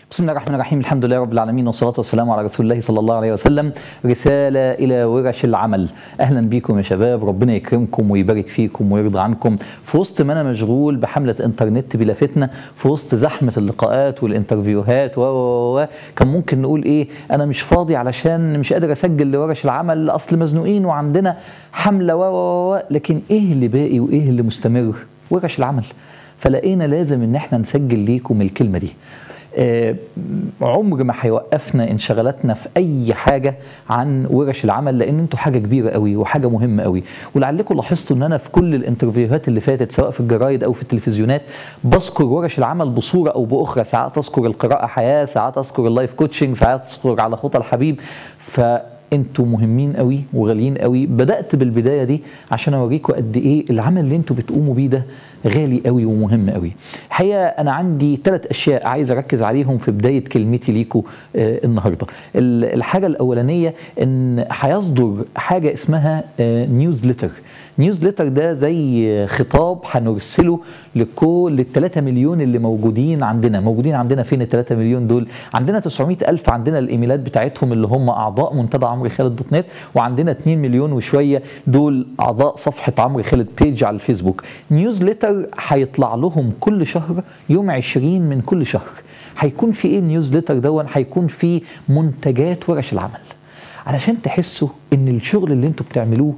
بسم الله الرحمن الرحيم الحمد لله رب العالمين والصلاة والسلام على رسول الله صلى الله عليه وسلم رسالة إلى ورش العمل أهلا بكم يا شباب ربنا يكرمكم ويبارك فيكم ويرضى عنكم في وسط ما أنا مشغول بحملة إنترنت بلا فتنة في وسط زحمة اللقاءات والإنترفيوهات و و و كان ممكن نقول إيه أنا مش فاضي علشان مش قادر أسجل لورش العمل أصل مزنوقين وعندنا حملة و و و لكن إيه اللي باقي وإيه اللي مستمر ورش العمل فلقينا لازم إن إحنا نسجل ليكم الكلمة دي آه، عمر ما هيوقفنا انشغالاتنا في اي حاجه عن ورش العمل لان انتوا حاجه كبيره قوي وحاجه مهمه قوي ولعلكم لاحظتوا ان انا في كل الانترفيوهات اللي فاتت سواء في الجرايد او في التلفزيونات بذكر ورش العمل بصوره او باخرى ساعات اذكر القراءه حياه ساعات اذكر اللايف كوتشنج ساعات اذكر على خطى الحبيب ف انتوا مهمين قوي وغاليين قوي بدات بالبدايه دي عشان اوريكم قد ايه العمل اللي انتوا بتقوموا بيه ده غالي قوي ومهم قوي الحقيقه انا عندي ثلاث اشياء عايز اركز عليهم في بدايه كلمتي ليكم آه النهارده ال- الحاجه الاولانيه ان هيصدر حاجه اسمها نيوزليتر نيوزليتر ده زي خطاب هنرسله لكل ال 3 مليون اللي موجودين عندنا موجودين عندنا فين ال 3 مليون دول عندنا 900 ألف عندنا الإيميلات بتاعتهم اللي هم أعضاء منتدى عمرو خالد دوت نت وعندنا 2 مليون وشوية دول أعضاء صفحة عمرو خالد بيج على الفيسبوك نيوزليتر هيطلع لهم كل شهر يوم 20 من كل شهر هيكون في ايه النيوزليتر دون هيكون في منتجات ورش العمل علشان تحسوا ان الشغل اللي انتوا بتعملوه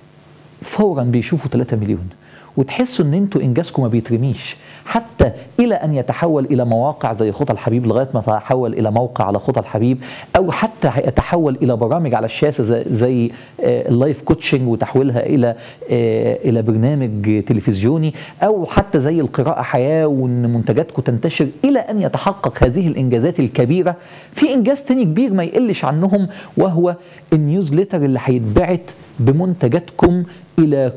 فورا بيشوفوا 3 مليون وتحسوا ان انتوا انجازكم ما بيترميش حتى الى ان يتحول الى مواقع زي خطى الحبيب لغايه ما يتحول الى موقع على خطى الحبيب او حتى يتحول الى برامج على الشاشه زي, زي آه، اللايف كوتشنج وتحويلها الى آه، الى برنامج تلفزيوني او حتى زي القراءه حياه وان منتجاتكم تنتشر الى ان يتحقق هذه الانجازات الكبيره في انجاز تاني كبير ما يقلش عنهم وهو النيوزليتر اللي هيتبعت بمنتجاتكم الى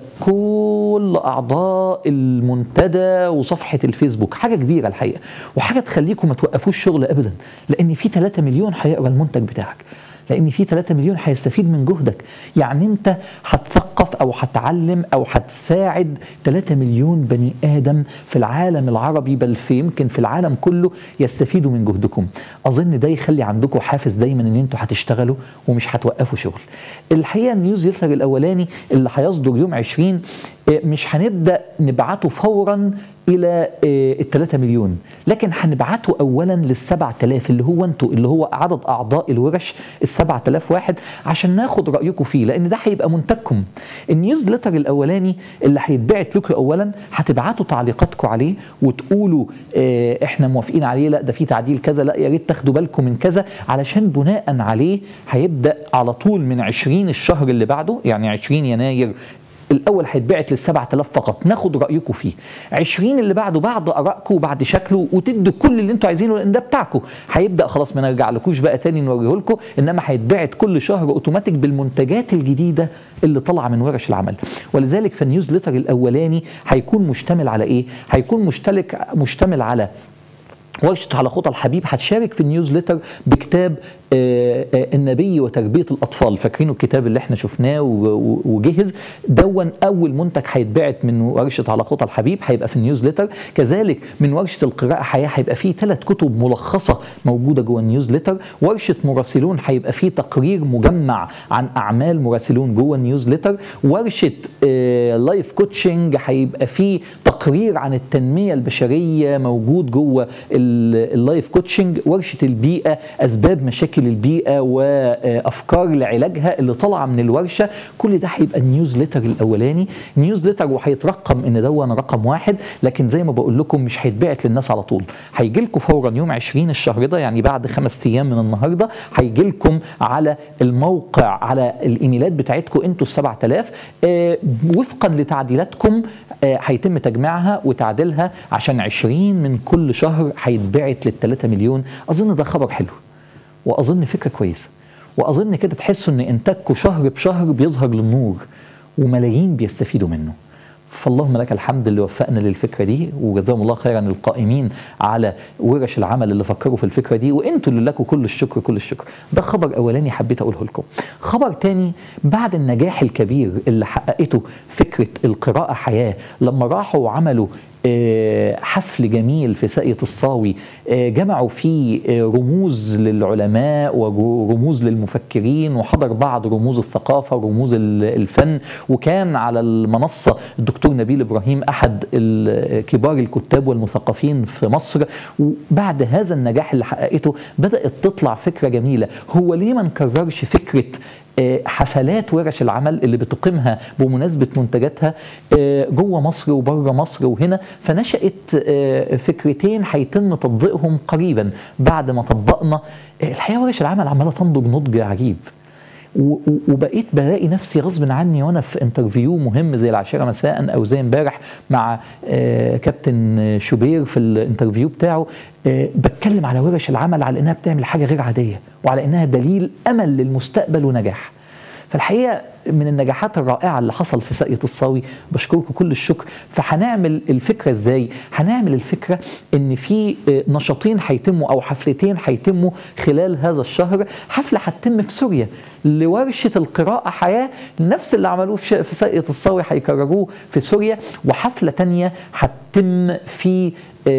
كل اعضاء المنتدى وصفحه الفيسبوك حاجه كبيره الحقيقه وحاجه تخليكم ما توقفوش شغل ابدا لان في 3 مليون هيقرا المنتج بتاعك لان في 3 مليون هيستفيد من جهدك يعني انت هتثقف او هتعلم او هتساعد 3 مليون بني ادم في العالم العربي بل في يمكن في العالم كله يستفيدوا من جهدكم اظن ده يخلي عندكم حافز دايما ان انتوا هتشتغلوا ومش هتوقفوا شغل الحقيقه النيوزليتر الاولاني اللي هيصدر يوم 20 آه، مش هنبدا نبعته فورا الى ال 3 مليون لكن هنبعته اولا لل 7000 اللي هو انتوا اللي هو عدد اعضاء الورش ال 7000 واحد عشان ناخد رايكم فيه لان ده هيبقى منتجكم النيوزليتر الاولاني اللي هيتبعت لكم اولا هتبعتوا تعليقاتكم عليه وتقولوا اه احنا موافقين عليه لا ده في تعديل كذا لا يا ريت تاخدوا بالكم من كذا علشان بناء عليه هيبدا على طول من 20 الشهر اللي بعده يعني 20 يناير الاول هيتبعت لل 7000 فقط ناخد رايكم فيه 20 اللي بعده بعد ارائكم وبعد شكله وتدوا كل اللي انتوا عايزينه لان ده بتاعكم هيبدا خلاص ما نرجعلكوش بقى تاني نوريه لكم انما هيتبعت كل شهر اوتوماتيك بالمنتجات الجديده اللي طالعه من ورش العمل ولذلك فالنيوزليتر الاولاني هيكون مشتمل على ايه هيكون مشترك مشتمل على ورشة على خطى الحبيب هتشارك في النيوزليتر بكتاب آه، آه، النبي وتربية الأطفال فاكرينه الكتاب اللي احنا شفناه و- و- وجهز دون أول منتج هيتبعت من ورشة على خطى الحبيب هيبقى في النيوزليتر كذلك من ورشة القراءة حياة هيبقى فيه ثلاث كتب ملخصة موجودة جوه النيوزليتر ورشة مراسلون هيبقى فيه تقرير مجمع عن أعمال مراسلون جوه النيوزليتر ورشة آه، لايف كوتشنج هيبقى فيه تقرير عن التنمية البشرية موجود جوه ال- اللايف كوتشنج ورشة البيئة أسباب مشاكل البيئة وأفكار لعلاجها اللي طالعة من الورشة كل ده هيبقى النيوزليتر الأولاني نيوزليتر وهيترقم إن دون رقم واحد لكن زي ما بقول لكم مش هيتبعت للناس على طول هيجي لكم فورا يوم 20 الشهر ده يعني بعد خمس أيام من النهاردة هيجي لكم على الموقع على الإيميلات بتاعتكم أنتوا ال 7000 آه، وفقا لتعديلاتكم آه، هيتم تجميعها وتعديلها عشان 20 من كل شهر هيتبعت لل 3 مليون اظن ده خبر حلو واظن فكره كويسه واظن كده تحسوا ان انتاجكم شهر بشهر بيظهر للنور وملايين بيستفيدوا منه فاللهم لك الحمد اللي وفقنا للفكره دي وجزاهم الله خيرا القائمين على ورش العمل اللي فكروا في الفكره دي وانتوا اللي لكم كل الشكر كل الشكر ده خبر اولاني حبيت اقوله لكم خبر تاني بعد النجاح الكبير اللي حققته فكره القراءه حياه لما راحوا وعملوا آه، حفل جميل في ساقية الصاوي آه، جمعوا فيه آه، رموز للعلماء ورموز للمفكرين وحضر بعض رموز الثقافة ورموز ال- الفن وكان على المنصة الدكتور نبيل إبراهيم أحد ال- كبار الكتاب والمثقفين في مصر وبعد هذا النجاح اللي حققته بدأت تطلع فكرة جميلة هو ليه ما نكررش فكرة آه، حفلات ورش العمل اللي بتقيمها بمناسبة منتجاتها آه، جوه مصر وبره مصر وهنا فنشأت آه، فكرتين هيتم تطبيقهم قريبا بعد ما طبقنا آه، الحقيقة ورش العمل عمالة تنضج نضج عجيب و- و- وبقيت بلاقي نفسي غصب عني وانا في انترفيو مهم زي العاشره مساء او زي امبارح مع آه، كابتن شوبير في الانترفيو بتاعه آه، بتكلم على ورش العمل على انها بتعمل حاجه غير عاديه وعلى انها دليل امل للمستقبل ونجاح فالحقيقه من النجاحات الرائعه اللي حصل في ساقيه الصاوي بشكركم كل الشكر فهنعمل الفكره ازاي؟ هنعمل الفكره ان في آه، نشاطين هيتموا او حفلتين هيتموا خلال هذا الشهر، حفله هتتم في سوريا لورشه القراءه حياه نفس اللي عملوه في ش- في ساقيه الصاوي هيكرروه في سوريا وحفله تانية هتتم في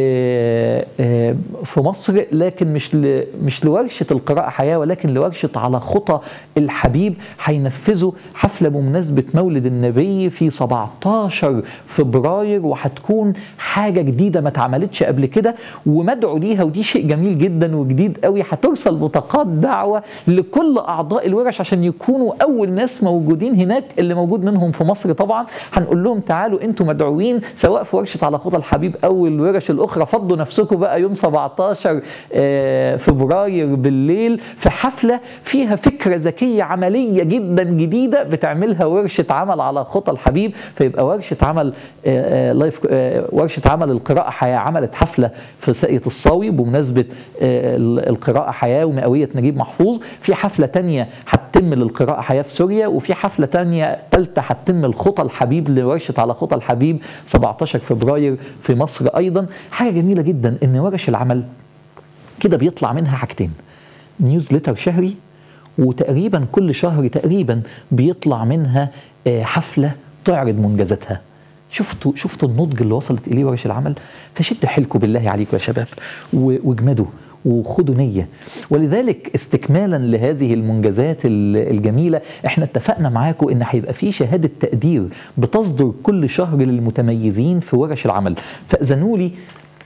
آه، آه، في مصر لكن مش ل- مش لورشه القراءه حياه ولكن لورشه على خطى الحبيب هينفذوا حفله بمناسبه مولد النبي في 17 فبراير وهتكون حاجه جديده ما اتعملتش قبل كده ومدعو ليها ودي شيء جميل جدا وجديد قوي هترسل بطاقات دعوه لكل اعضاء الورش عشان يكونوا اول ناس موجودين هناك اللي موجود منهم في مصر طبعا هنقول لهم تعالوا انتوا مدعوين سواء في ورشه على خطى الحبيب او الورش الاخرى فضوا نفسكم بقى يوم 17 آه، فبراير بالليل في حفله فيها فكره ذكيه عمليه جدا جديده بتعملها ورشه عمل على خطى الحبيب فيبقى ورشه عمل آه، آه، لايف آه، ورشه عمل القراءه حياه عملت حفله في ساقيه الصاوي بمناسبه آه، ال- القراءه حياه ومئويه نجيب محفوظ في حفله تانية هتتم للقراءه حياه في سوريا وفي حفله تانية ثالثه هتتم الخطى الحبيب لورشه على خطى الحبيب 17 فبراير في مصر ايضا حاجه جميله جدا ان ورش العمل كده بيطلع منها حاجتين نيوزليتر شهري وتقريبا كل شهر تقريبا بيطلع منها آه، حفله تعرض منجزاتها شفتوا شفتوا النضج اللي وصلت اليه ورش العمل فشدوا حيلكم بالله عليكم يا شباب و- واجمدوا وخدوا نية ولذلك استكمالا لهذه المنجزات ال- الجميلة احنا اتفقنا معاكم ان هيبقى في شهادة تقدير بتصدر كل شهر للمتميزين في ورش العمل فأذنوا لي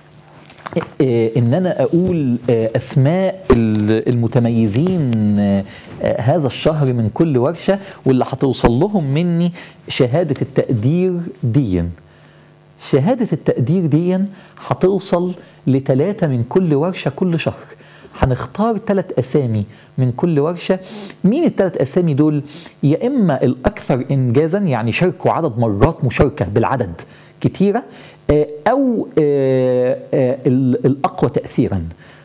آه، ان انا اقول آه، اسماء ال- المتميزين آه، آه، هذا الشهر من كل ورشه واللي هتوصل لهم مني شهاده التقدير ديا شهاده التقدير ديا هتوصل لثلاثه من كل ورشه كل شهر هنختار ثلاث اسامي من كل ورشه مين الثلاث اسامي دول يا اما الاكثر انجازا يعني شاركوا عدد مرات مشاركه بالعدد كتيره آه، او آه، آه، ال- الاقوى تاثيرا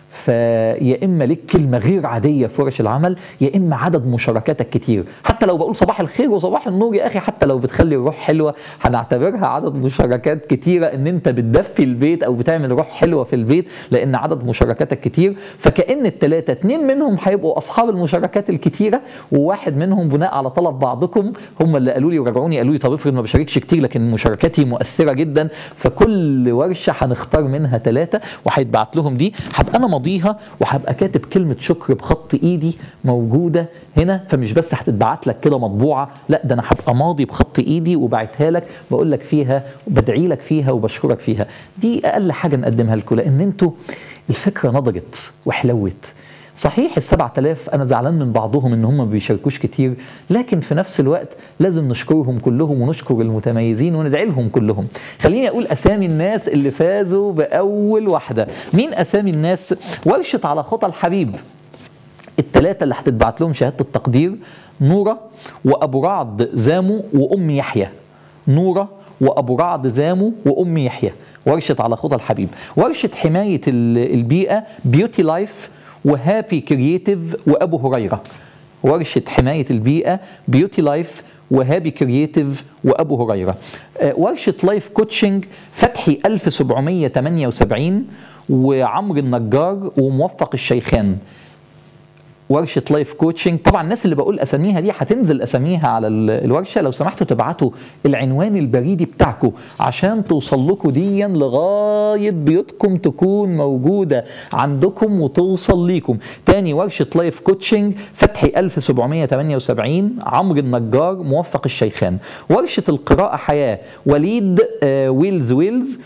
فيا اما لك كلمه غير عاديه في ورش العمل يا اما عدد مشاركاتك كتير حتى لو بقول صباح الخير وصباح النور يا اخي حتى لو بتخلي الروح حلوه هنعتبرها عدد مشاركات كتيره ان انت بتدفي البيت او بتعمل روح حلوه في البيت لان عدد مشاركاتك كتير فكأن الثلاثه اتنين منهم هيبقوا اصحاب المشاركات الكتيره وواحد منهم بناء على طلب بعضكم هم اللي قالوا لي ورجعوني قالوا لي طب افرض ما بشاركش كتير لكن مشاركاتي مؤثره جدا فكل ورشه هنختار منها ثلاثه وهيتبعت لهم دي هبقى انا ماضيها وهبقى كاتب كلمه شكر بخط ايدي موجوده هنا فمش بس هتتبعت لك كده مطبوعه لا ده انا هبقى ماضي بخط ايدي وبعتها لك بقول لك فيها وبدعي لك فيها وبشكرك فيها دي اقل حاجه نقدمها لكم لان انتوا الفكره نضجت وحلوت صحيح ال 7000 انا زعلان من بعضهم ان هم ما بيشاركوش كتير لكن في نفس الوقت لازم نشكرهم كلهم ونشكر المتميزين وندعي لهم كلهم خليني اقول اسامي الناس اللي فازوا باول واحده مين اسامي الناس ورشه على خطى الحبيب الثلاثه اللي هتتبعت لهم شهاده التقدير نوره وابو رعد زامو وام يحيى نوره وابو رعد زامو وام يحيى ورشه على خطى الحبيب ورشه حمايه ال- البيئه بيوتي لايف وهابي كرييتيف وابو هريره ورشه حمايه البيئه بيوتي لايف وهابي كرييتيف وابو هريره آه، ورشه لايف كوتشنج فتحي 1778 وعمرو النجار وموفق الشيخان ورشه لايف كوتشنج طبعا الناس اللي بقول اساميها دي هتنزل اساميها على ال- الورشه لو سمحتوا تبعتوا العنوان البريدي بتاعكم عشان توصل لكم ديا لغايه بيوتكم تكون موجوده عندكم وتوصل ليكم تاني ورشه لايف كوتشنج فتحي 1778 عمرو النجار موفق الشيخان ورشه القراءه حياه وليد آه، ويلز ويلز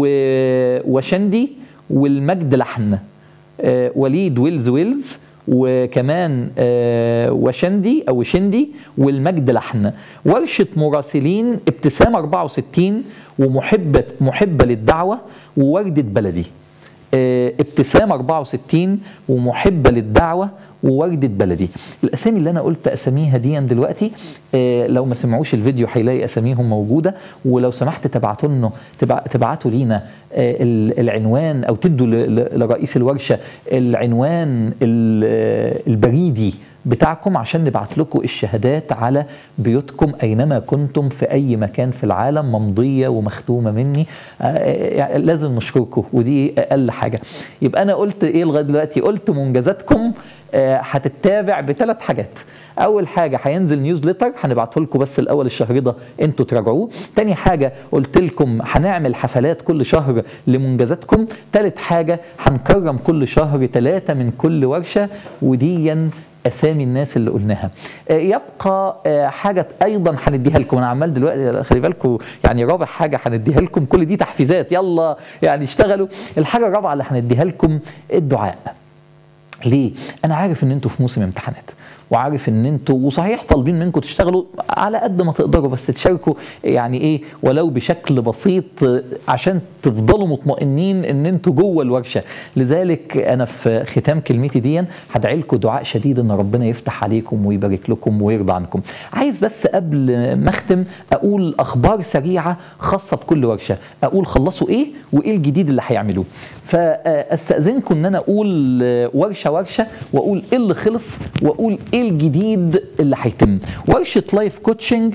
و- وشندي والمجد لحن آه، وليد ويلز ويلز وكمان آه، وشندي او شندي والمجد لحن ورشه مراسلين ابتسام 64 ومحبه محبه للدعوه وورده بلدي آه، ابتسام 64 ومحبه للدعوه ووردة بلدي الاسامي اللي انا قلت اساميها دي دلوقتي آه، لو ما سمعوش الفيديو هيلاقي اساميهم موجوده ولو سمحت تبعتوا لنا تبع- تبعتوا لينا آه، ال- العنوان او تدوا ل- ل- لرئيس الورشه العنوان ال- آه، البريدي بتاعكم عشان نبعت لكم الشهادات على بيوتكم اينما كنتم في اي مكان في العالم ممضيه ومختومه مني آه، يعني لازم نشكركم ودي اقل حاجه يبقى انا قلت ايه لغايه دلوقتي قلت منجزاتكم آه، هتتابع بثلاث حاجات اول حاجه هينزل نيوزليتر هنبعته لكم بس الاول الشهر ده انتوا تراجعوه تاني حاجه قلت لكم هنعمل حفلات كل شهر لمنجزاتكم تالت حاجه هنكرم كل شهر ثلاثه من كل ورشه وديا اسامي الناس اللي قلناها آه، يبقى آه، حاجه ايضا هنديها لكم انا عمال دلوقتي خلي بالكم يعني رابع حاجه هنديها لكم كل دي تحفيزات يلا يعني اشتغلوا الحاجه الرابعه اللي هنديها لكم الدعاء ليه؟ أنا عارف إن أنتوا في موسم امتحانات وعارف ان انتوا وصحيح طالبين منكم تشتغلوا على قد ما تقدروا بس تشاركوا يعني ايه ولو بشكل بسيط آه، عشان تفضلوا مطمئنين ان انتوا جوه الورشه لذلك انا في ختام كلمتي دي هدعي لكم دعاء شديد ان ربنا يفتح عليكم ويبارك لكم ويرضى عنكم عايز بس قبل ما اختم اقول اخبار سريعه خاصه بكل ورشه اقول خلصوا ايه وايه الجديد اللي هيعملوه فاستاذنكم ان انا اقول آه، ورشه ورشه واقول ايه اللي خلص واقول ايه الجديد اللي هيتم ورشه لايف كوتشنج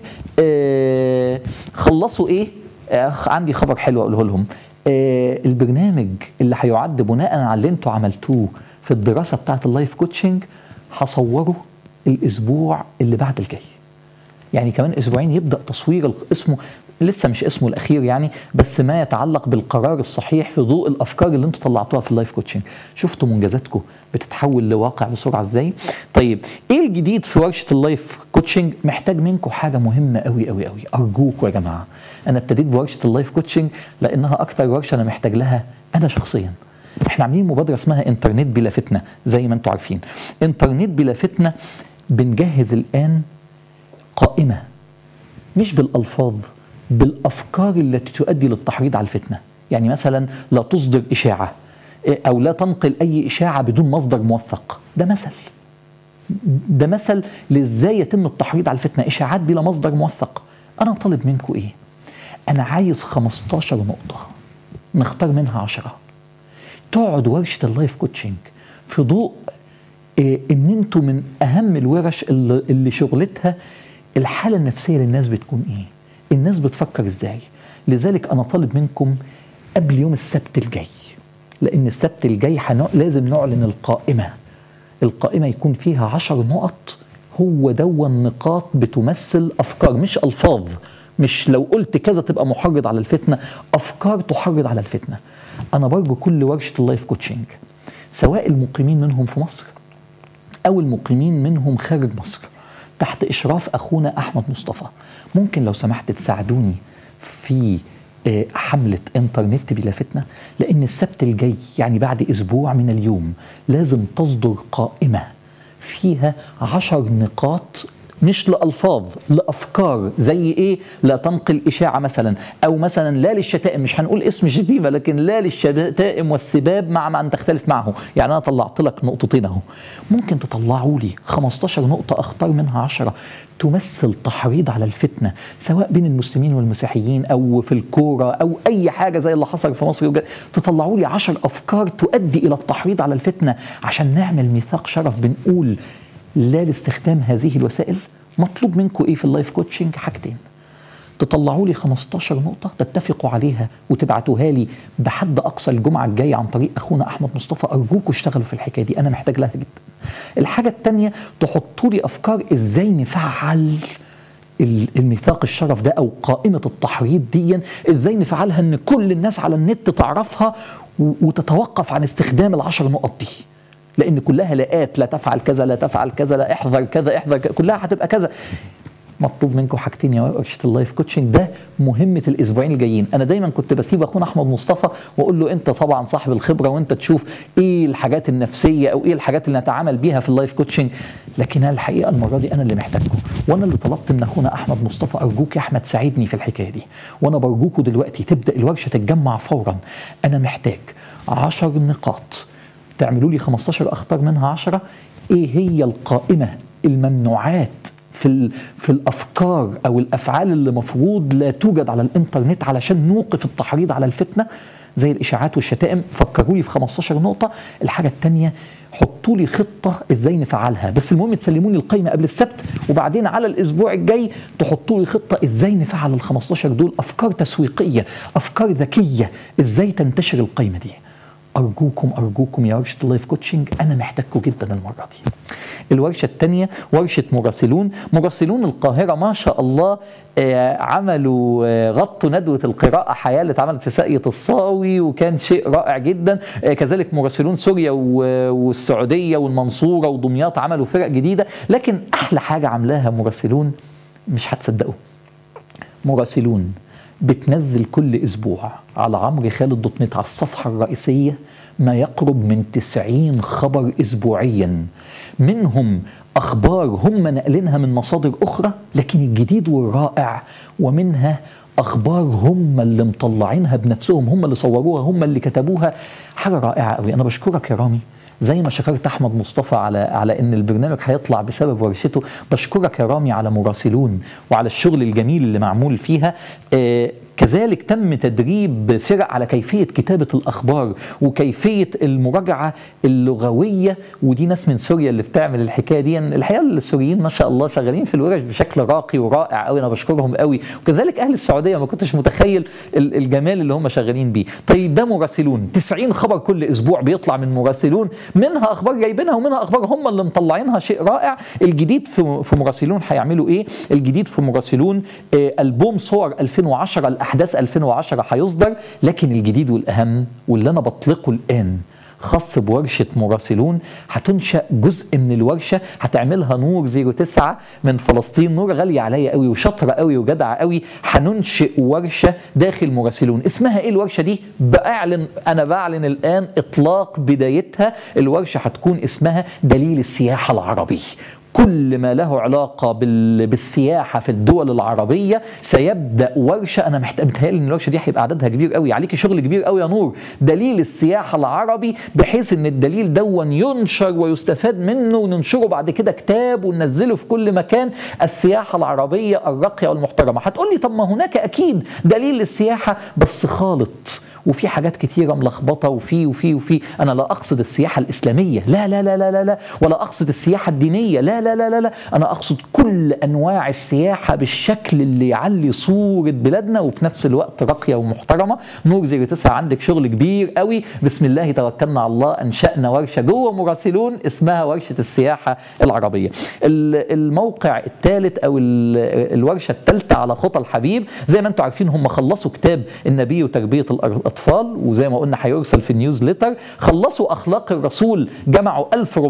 آه، خلصوا ايه آه، عندي خبر حلو اقوله لهم آه، البرنامج اللي هيعد بناء على اللي انتوا عملتوه في الدراسه بتاعه اللايف كوتشنج هصوره الاسبوع اللي بعد الجاي يعني كمان اسبوعين يبدا تصوير ال- اسمه لسه مش اسمه الاخير يعني بس ما يتعلق بالقرار الصحيح في ضوء الافكار اللي انتوا طلعتوها في اللايف كوتشنج شفتوا منجزاتكم بتتحول لواقع بسرعه ازاي طيب ايه الجديد في ورشه اللايف كوتشنج محتاج منكم حاجه مهمه قوي قوي قوي ارجوكم يا جماعه انا ابتديت بورشه اللايف كوتشنج لانها اكتر ورشه انا محتاج لها انا شخصيا احنا عاملين مبادره اسمها انترنت بلا فتنه زي ما انتم عارفين انترنت بلا فتنه بنجهز الان قائمة مش بالألفاظ بالأفكار التي تؤدي للتحريض على الفتنة يعني مثلا لا تصدر إشاعة إيه، أو لا تنقل أي إشاعة بدون مصدر موثق ده مثل ده مثل لإزاي يتم التحريض على الفتنة إشاعات بلا مصدر موثق أنا طالب منكم إيه أنا عايز 15 نقطة نختار منها 10 تقعد ورشة اللايف كوتشنج في ضوء إيه، ان انتوا من اهم الورش اللي, اللي شغلتها الحاله النفسيه للناس بتكون ايه الناس بتفكر ازاي لذلك انا طالب منكم قبل يوم السبت الجاي لان السبت الجاي حنو... لازم نعلن القائمه القائمه يكون فيها عشر نقط هو دون نقاط بتمثل افكار مش الفاظ مش لو قلت كذا تبقى محرض على الفتنه افكار تحرض على الفتنه انا برجو كل ورشه اللايف كوتشنج سواء المقيمين منهم في مصر او المقيمين منهم خارج مصر تحت اشراف اخونا احمد مصطفى ممكن لو سمحت تساعدوني في آه، حملة انترنت بلا فتنة لان السبت الجاي يعني بعد اسبوع من اليوم لازم تصدر قائمة فيها عشر نقاط مش لألفاظ لأفكار زي إيه لا تنقل إشاعة مثلا أو مثلا لا للشتائم مش هنقول اسم شتيمة لكن لا للشتائم والسباب مع من تختلف معه يعني أنا طلعت لك نقطتين أهو ممكن تطلعوا لي 15 نقطة أختار منها 10 تمثل تحريض على الفتنة سواء بين المسلمين والمسيحيين أو في الكورة أو أي حاجة زي اللي حصل في مصر وجد. تطلعوا لي 10 أفكار تؤدي إلى التحريض على الفتنة عشان نعمل ميثاق شرف بنقول لا لاستخدام هذه الوسائل مطلوب منكم ايه في اللايف كوتشنج حاجتين تطلعوا لي 15 نقطة تتفقوا عليها وتبعتوها لي بحد أقصى الجمعة الجاية عن طريق أخونا أحمد مصطفى أرجوكوا اشتغلوا في الحكاية دي أنا محتاج لها جدا الحاجه الثانيه تحطوا لي افكار ازاي نفعل ال- الميثاق الشرف ده او قائمه التحريض دي ازاي نفعلها ان كل الناس على النت تعرفها و- وتتوقف عن استخدام العشر نقط دي لان كلها لاءات لا تفعل كذا لا تفعل كذا لا احذر كذا احذر كذا كلها هتبقى كذا مطلوب منكم حاجتين يا ورشه اللايف كوتشنج ده مهمه الاسبوعين الجايين انا دايما كنت بسيب اخونا احمد مصطفى واقول له انت طبعا صاحب الخبره وانت تشوف ايه الحاجات النفسيه او ايه الحاجات اللي نتعامل بيها في اللايف كوتشنج لكن أنا الحقيقه المره دي انا اللي محتاجكم وانا اللي طلبت من اخونا احمد مصطفى ارجوك يا احمد ساعدني في الحكايه دي وانا برجوكوا دلوقتي تبدا الورشه تتجمع فورا انا محتاج 10 نقاط تعملوا لي 15 اختار منها 10 ايه هي القائمه الممنوعات في ال- في الافكار او الافعال اللي مفروض لا توجد على الانترنت علشان نوقف التحريض على الفتنه زي الاشاعات والشتائم فكروا لي في 15 نقطه الحاجه الثانيه حطوا لي خطه ازاي نفعلها بس المهم تسلموني القائمه قبل السبت وبعدين على الاسبوع الجاي تحطوا لي خطه ازاي نفعل ال 15 دول افكار تسويقيه افكار ذكيه ازاي تنتشر القائمه دي أرجوكم أرجوكم يا ورشة اللايف كوتشنج أنا محتاجكم جدا المرة دي الورشة الثانية ورشة مراسلون مراسلون القاهرة ما شاء الله آه، عملوا آه، غطوا ندوة القراءة حياة اللي اتعملت في ساقية الصاوي وكان شيء رائع جدا آه، كذلك مراسلون سوريا و- والسعودية والمنصورة ودمياط عملوا فرق جديدة لكن أحلى حاجة عملاها مراسلون مش هتصدقوا مراسلون بتنزل كل اسبوع على عمرو خالد دوت نت على الصفحه الرئيسيه ما يقرب من 90 خبر اسبوعيا منهم اخبار هم ناقلينها من مصادر اخرى لكن الجديد والرائع ومنها اخبار هم اللي مطلعينها بنفسهم هم اللي صوروها هم اللي كتبوها حاجه رائعه قوي انا بشكرك يا رامي زي ما شكرت احمد مصطفى على على ان البرنامج هيطلع بسبب ورشته بشكرك يا رامي على مراسلون وعلى الشغل الجميل اللي معمول فيها آه كذلك تم تدريب فرق على كيفية كتابة الأخبار وكيفية المراجعة اللغوية ودي ناس من سوريا اللي بتعمل الحكاية دي الحقيقة السوريين ما شاء الله شغالين في الورش بشكل راقي ورائع قوي أنا بشكرهم قوي وكذلك أهل السعودية ما كنتش متخيل ال- الجمال اللي هم شغالين بيه طيب ده مراسلون 90 خبر كل أسبوع بيطلع من مراسلون منها أخبار جايبينها ومنها أخبار هم اللي مطلعينها شيء رائع الجديد في في مراسلون هيعملوا إيه الجديد في مراسلون آه، ألبوم صور 2010 الأحداث 2010 هيصدر لكن الجديد والأهم واللي أنا بطلقه الآن خاص بورشة مراسلون هتنشأ جزء من الورشة هتعملها نور 09 من فلسطين نور غالية عليا قوي وشاطرة قوي وجدعة قوي هننشئ ورشة داخل مراسلون اسمها ايه الورشة دي بعلن انا بعلن الان اطلاق بدايتها الورشة هتكون اسمها دليل السياحة العربي كل ما له علاقة بال- بالسياحة في الدول العربية سيبدأ ورشة أنا محت- متهيألي إن الورشة دي هيبقى عددها كبير قوي عليكي شغل كبير قوي يا نور دليل السياحة العربي بحيث إن الدليل دون ينشر ويستفاد منه وننشره بعد كده كتاب وننزله في كل مكان السياحة العربية الراقية والمحترمة هتقول لي طب ما هناك أكيد دليل للسياحة بس خالط وفي حاجات كتيره ملخبطه وفي وفي وفي انا لا اقصد السياحه الاسلاميه لا لا لا لا لا, لا ولا اقصد السياحه الدينيه لا لا لا لا, لا انا اقصد كل انواع السياحه بالشكل اللي يعلي صوره بلادنا وفي نفس الوقت راقيه ومحترمه نور 09 عندك شغل كبير قوي بسم الله توكلنا على الله انشانا ورشه جوه مراسلون اسمها ورشه السياحه العربيه ال- الموقع الثالث او ال- الورشه الثالثه على خطى الحبيب زي ما انتم عارفين هم خلصوا كتاب النبي وتربيه الاطفال وزي ما قلنا هيرسل في النيوزليتر خلصوا اخلاق الرسول جمعوا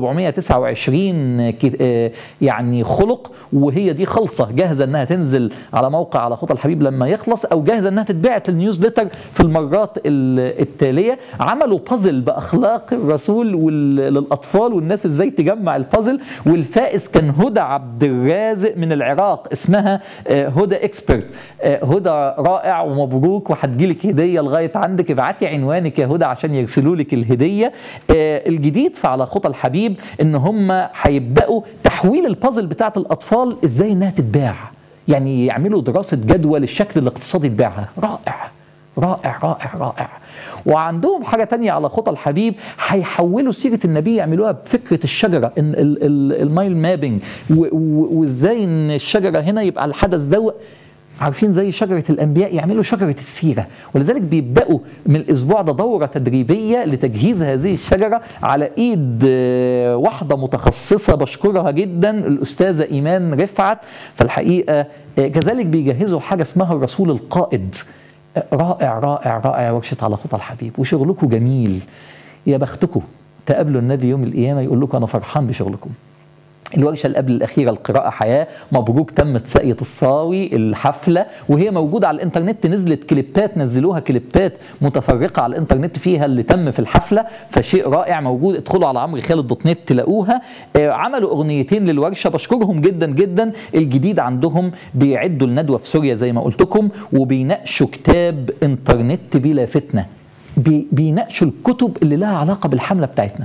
1429 كت- آه، يعني خلق وهي دي خلصه جاهزه انها تنزل على موقع على خطى الحبيب لما يخلص او جاهزه انها تتبعت للنيوزليتر في المرات ال- التاليه عملوا بازل باخلاق الرسول وال- للاطفال والناس ازاي تجمع البازل والفائز كان هدى عبد الرازق من العراق اسمها آه، هدى اكسبرت آه، هدى رائع ومبروك وهتجيلك هديه لغايه عندك ابعتي عنوانك يا هدى عشان يرسلوا لك الهديه آه، الجديد في على خطى الحبيب ان هم هيبداوا تحويل البازل بتاعت الاطفال ازاي انها تتباع يعني يعملوا دراسه جدوى للشكل الاقتصادي لبيعها رائع رائع رائع رائع وعندهم حاجة تانية على خطى الحبيب هيحولوا سيرة النبي يعملوها بفكرة الشجرة إن ال- ال- المايل مابينج و- و- وازاي ان الشجرة هنا يبقى الحدث ده عارفين زي شجرة الأنبياء يعملوا شجرة السيرة ولذلك بيبدأوا من الأسبوع ده دورة تدريبية لتجهيز هذه الشجرة على إيد آه، واحدة متخصصة بشكرها جدا الأستاذة إيمان رفعت فالحقيقة آه، كذلك بيجهزوا حاجة اسمها الرسول القائد آه، رائع رائع رائع ورشة على خطى الحبيب وشغلكم جميل يا بختكم تقابلوا النبي يوم القيامة يقول لكم أنا فرحان بشغلكم الورشة اللي قبل الأخيرة القراءة حياة مبروك تمت ساقية الصاوي الحفلة وهي موجودة على الإنترنت نزلت كليبات نزلوها كليبات متفرقة على الإنترنت فيها اللي تم في الحفلة فشيء رائع موجود ادخلوا على عمرو خالد دوت نت تلاقوها آه، عملوا أغنيتين للورشة بشكرهم جدا جدا الجديد عندهم بيعدوا الندوة في سوريا زي ما قلت لكم وبيناقشوا كتاب إنترنت بلا فتنة بي- بيناقشوا الكتب اللي لها علاقة بالحملة بتاعتنا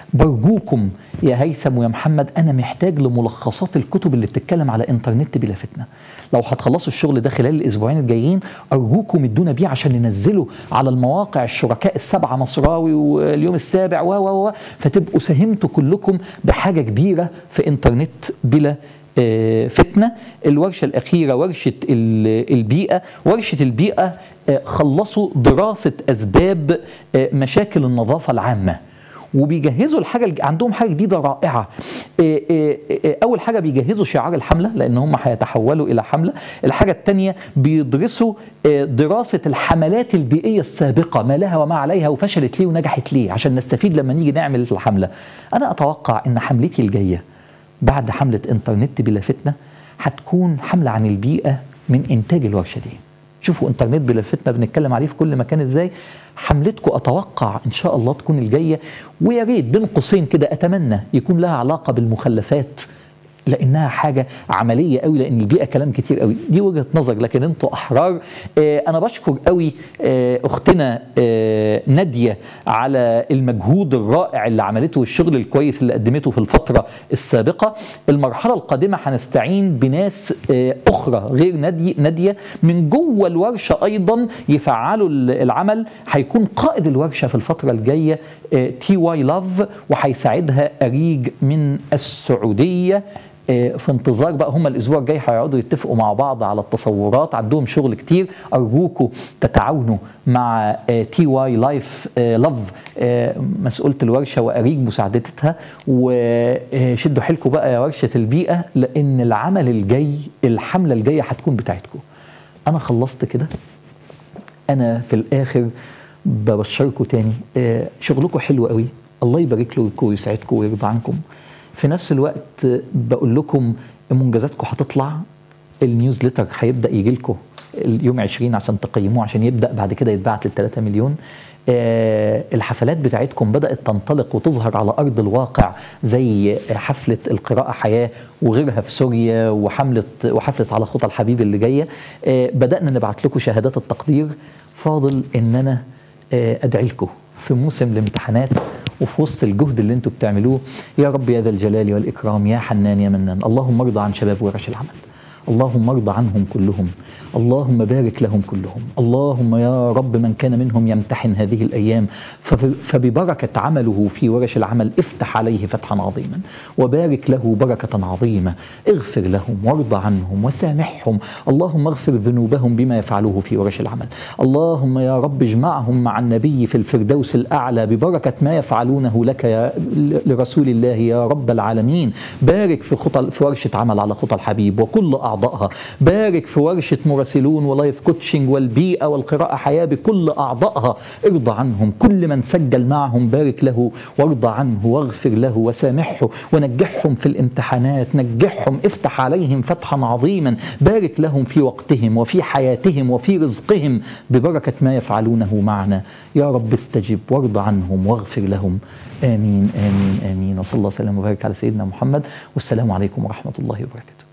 برجوكم يا هيثم ويا محمد انا محتاج لملخصات الكتب اللي بتتكلم على انترنت بلا فتنه لو هتخلصوا الشغل ده خلال الاسبوعين الجايين ارجوكم ادونا بيه عشان ننزله على المواقع الشركاء السبعه مصراوي واليوم السابع و و و فتبقوا ساهمتوا كلكم بحاجه كبيره في انترنت بلا آه، فتنه الورشه الاخيره ورشه ال- البيئه ورشه البيئه آه، خلصوا دراسه اسباب آه، مشاكل النظافه العامه وبيجهزوا الحاجه الج- عندهم حاجه جديده رائعه إيه إيه إيه اول حاجه بيجهزوا شعار الحمله لان هم هيتحولوا الى حمله الحاجه الثانيه بيدرسوا إيه، دراسه الحملات البيئيه السابقه ما لها وما عليها وفشلت ليه ونجحت ليه عشان نستفيد لما نيجي نعمل الحمله انا اتوقع ان حملتي الجايه بعد حمله انترنت بلا فتنه هتكون حمله عن البيئه من انتاج الورشه دي شوفوا انترنت بلا فتنه بنتكلم عليه في كل مكان ازاي حملتكم اتوقع ان شاء الله تكون الجايه ويا ريت بين قوسين كده اتمنى يكون لها علاقه بالمخلفات لانها حاجه عمليه قوي لان البيئه كلام كتير قوي دي وجهه نظر لكن انتوا احرار آه انا بشكر قوي آه اختنا آه ناديه على المجهود الرائع اللي عملته والشغل الكويس اللي قدمته في الفتره السابقه المرحله القادمه هنستعين بناس آه اخرى غير ناديه ناديه من جوه الورشه ايضا يفعلوا ال- العمل هيكون قائد الورشه في الفتره الجايه تي واي لاف وهيساعدها اريج من السعوديه آه، في انتظار بقى هم الاسبوع الجاي هيقعدوا يتفقوا مع بعض على التصورات عندهم شغل كتير ارجوكم تتعاونوا مع تي واي لايف لاف مسؤوله الورشه واريج مساعدتها وشدوا حيلكم بقى يا ورشه البيئه لان العمل الجاي الحمله الجايه هتكون بتاعتكم انا خلصت كده انا في الاخر ببشركم تاني آه، شغلكم حلو قوي الله يبارك لكم ويسعدكم ويرضى عنكم في نفس الوقت آه، بقول لكم منجزاتكم هتطلع النيوزليتر هيبدا يجي لكم اليوم 20 عشان تقيموه عشان يبدا بعد كده يتبعت لل 3 مليون آه، الحفلات بتاعتكم بدات تنطلق وتظهر على ارض الواقع زي حفله القراءه حياه وغيرها في سوريا وحمله وحفله على خطى الحبيب اللي جايه آه، بدانا نبعت لكم شهادات التقدير فاضل ان انا آه، ادعي لكم في موسم الامتحانات وفي وسط الجهد اللي انتم بتعملوه يا رب يا ذا الجلال والاكرام يا حنان يا منان اللهم ارضى عن شباب ورش العمل اللهم ارضى عنهم كلهم اللهم بارك لهم كلهم اللهم يا رب من كان منهم يمتحن هذه الأيام فب- فببركة عمله في ورش العمل افتح عليه فتحا عظيما وبارك له بركة عظيمة اغفر لهم وارضى عنهم وسامحهم اللهم اغفر ذنوبهم بما يفعلوه في ورش العمل اللهم يا رب اجمعهم مع النبي في الفردوس الأعلى ببركة ما يفعلونه لك يا لرسول الله يا رب العالمين بارك في خطى في ورشة عمل على خطى الحبيب وكل أعضائها بارك في ورشة مراسلون ولايف كوتشنج والبيئة والقراءة حياة بكل أعضائها ارضى عنهم كل من سجل معهم بارك له وارضى عنه واغفر له وسامحه ونجحهم في الامتحانات نجحهم افتح عليهم فتحا عظيما بارك لهم في وقتهم وفي حياتهم وفي رزقهم ببركة ما يفعلونه معنا يا رب استجب وارضى عنهم واغفر لهم آمين آمين آمين وصلى الله وسلم وبارك على سيدنا محمد والسلام عليكم ورحمة الله وبركاته